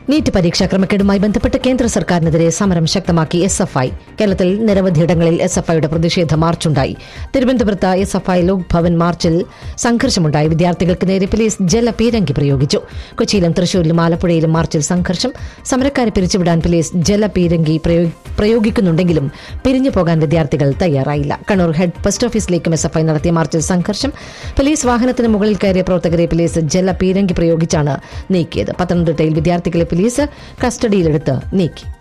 NEET പരീക്ഷാ ക്രമക്കേടുമായി ബന്ധപ്പെട്ട് കേന്ദ്ര സർക്കാരിനെതിരെ സമരം ശക്തമാക്കി എസ് എഫ് ഐ കേരളത്തിൽ നിരവധിയിടങ്ങളിൽ എസ് എഫ് ഐയുടെ പ്രതിഷേധ മാർച്ചുണ്ടായി തിരുവനന്തപുരത്ത് S F I Lok Bhavan മാർച്ചിൽ സംഘർഷമുണ്ടായി വിദ്യാർത്ഥികൾക്ക് നേരെ പോലീസ് ജലപീരങ്കി പ്രയോഗിച്ചു കൊച്ചിയിലും തൃശൂരിലും ആലപ്പുഴയിലും മാർച്ചിൽ സംഘർഷം സമരക്കാരെ പിരിച്ചുവിടാൻ പോലീസ് ജലപീരങ്കി പ്രയോ- പ്രയോഗിക്കുന്നുണ്ടെങ്കിലും പിരിഞ്ഞു പോകാൻ വിദ്യാർത്ഥികൾ തയ്യാറായില്ല കണ്ണൂർ ഹെഡ് പോസ്റ്റ് ഓഫീസിലേക്കും എസ് എഫ് ഐ നടത്തിയ മാർച്ചിൽ സംഘർഷം പോലീസ് വാഹനത്തിന് മുകളിൽ കയറിയ പ്രവർത്തകരെ പോലീസ് ജലപീരങ്കി പ്രയോഗിച്ചാണ് നീക്കിയത് പത്തനംതിട്ടയിൽ വിദ്യാർത്ഥികളെ പോലീസ് കസ്റ്റഡിയിലെടുത്ത് നീക്കി